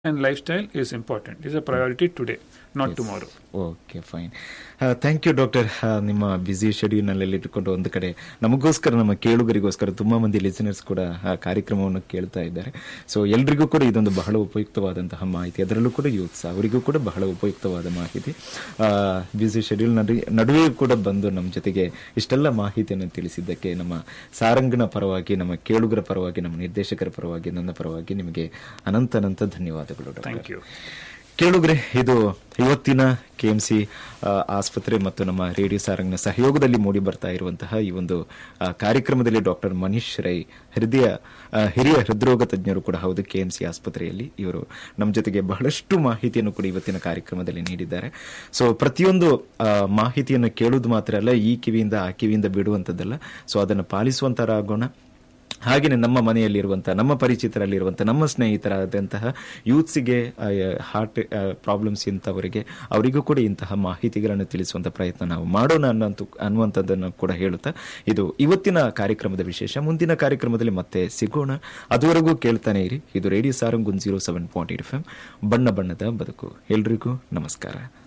and lifestyle is important. Is a priority today, not tomorrow. Okay fine thank you doctor ನಿಮ್ಮ busy ಶೆಡ್ಯೂಲ್ನಲ್ಲಿ ಇಟ್ಟುಕೊಂಡು ಒಂದು ಕಡೆ ನಮಗೋಸ್ಕರ ನಮ್ಮ ಕೇಳುಗರಿಗೋಸ್ಕರ ತುಂಬಾ ಮಂದಿ ಲಿಸನರ್ಸ್ ಕೂಡ ಆ ಕಾರ್ಯಕ್ರಮವನ್ನು ಕೇಳ್ತಾ ಇದ್ದಾರೆ ಸೊ ಎಲ್ರಿಗೂ ಕೂಡ ಇದೊಂದು ಬಹಳ ಉಪಯುಕ್ತವಾದಂತಹ ಮಾಹಿತಿ ಅದರಲ್ಲೂ ಕೂಡ ಯೂತ್ಸ್ ಅವರಿಗೂ ಕೂಡ ಬಹಳ ಉಪಯುಕ್ತವಾದ ಮಾಹಿತಿ ಬ್ಯುಸಿ ಶೆಡ್ಯೂಲ್ ನಡುವೆ ಕೂಡ ಬಂದು ನಮ್ಮ ಜೊತೆಗೆ ಇಷ್ಟೆಲ್ಲ ಮಾಹಿತಿಯನ್ನು ತಿಳಿಸಿದ್ದಕ್ಕೆ ನಮ್ಮ ಸಾರಂಗನ ಪರವಾಗಿ ನಮ್ಮ ಕೇಳುಗರ ಪರವಾಗಿ ನಮ್ಮ ನಿರ್ದೇಶಕರ ಪರವಾಗಿ ನನ್ನ ಪರವಾಗಿ ನಿಮಗೆ ಅನಂತ ಅನಂತ ಧನ್ಯವಾದಗಳು ಡಾಕ್ಟರ್ Thank you. ಕೇಳುಗ್ರೆ ಇದು ಇವತ್ತಿನ ಕೆಎಂಸಿ ಆಸ್ಪತ್ರೆ ಮತ್ತು ನಮ್ಮ ರೇಡಿಯೋ ಸಾರಂಗ್ನ ಸಹಯೋಗದಲ್ಲಿ ಮೂಡಿ ಬರ್ತಾ ಇರುವಂತಹ ಈ ಒಂದು ಆ, ಕಾರ್ಯಕ್ರಮದಲ್ಲಿ ಡಾಕ್ಟರ್ ಮನೀಶ್ ರೈ ಹೃದಯ ಆ, ಹಿರಿಯ ಹೃದ್ರೋಗ ತಜ್ಞರು ಕೂಡ ಹೌದು ಕೆಎಂಸಿ ಆಸ್ಪತ್ರೆಯಲ್ಲಿ ಇವರು ನಮ್ಮ ಜೊತೆಗೆ ಬಹಳಷ್ಟು ಮಾಹಿತಿಯನ್ನು ಕೂಡ ಇವತ್ತಿನ ಕಾರ್ಯಕ್ರಮದಲ್ಲಿ ನೀಡಿದ್ದಾರೆ ಸೊ ಪ್ರತಿಯೊಂದು ಆ, ಮಾಹಿತಿಯನ್ನು ಕೇಳುವುದು ಮಾತ್ರ ಅಲ್ಲ ಈ ಕಿವಿಯಿಂದ ಆ ಕಿವಿಯಿಂದ ಬಿಡುವಂಥದ್ದಲ್ಲ ಸೊ ಅದನ್ನು ಪಾಲಿಸುವಂತರಾಗೋಣ ಹಾಗೆಯೇ ನಮ್ಮ ಮನೆಯಲ್ಲಿರುವಂತಹ ನಮ್ಮ ಪರಿಚಿತರಲ್ಲಿರುವಂತಹ ನಮ್ಮ ಸ್ನೇಹಿತರಾದಂತಹ ಯೂತ್ಸಿಗೆ ಹಾರ್ಟ್ ಪ್ರಾಬ್ಲಮ್ಸ್ ಇಂಥವರಿಗೆ ಅವರಿಗೂ ಕೂಡ ಇಂತಹ ಮಾಹಿತಿಗಳನ್ನು ತಿಳಿಸುವಂತ ಪ್ರಯತ್ನ ನಾವು ಮಾಡೋಣ ಅನ್ನೋಂಥ ಅನ್ನುವಂಥದ್ದನ್ನು ಕೂಡ ಹೇಳುತ್ತಾ ಇದು ಇವತ್ತಿನ ಕಾರ್ಯಕ್ರಮದ ವಿಶೇಷ ಮುಂದಿನ ಕಾರ್ಯಕ್ರಮದಲ್ಲಿ ಮತ್ತೆ ಸಿಗೋಣ ಅದುವರೆಗೂ ಕೇಳ್ತಾನೆ ಇರಿ ಇದು radio Sarang zero seven point eight F M ಬಣ್ಣ ಬಣ್ಣದ ಬದುಕು ಎಲ್ರಿಗೂ ನಮಸ್ಕಾರ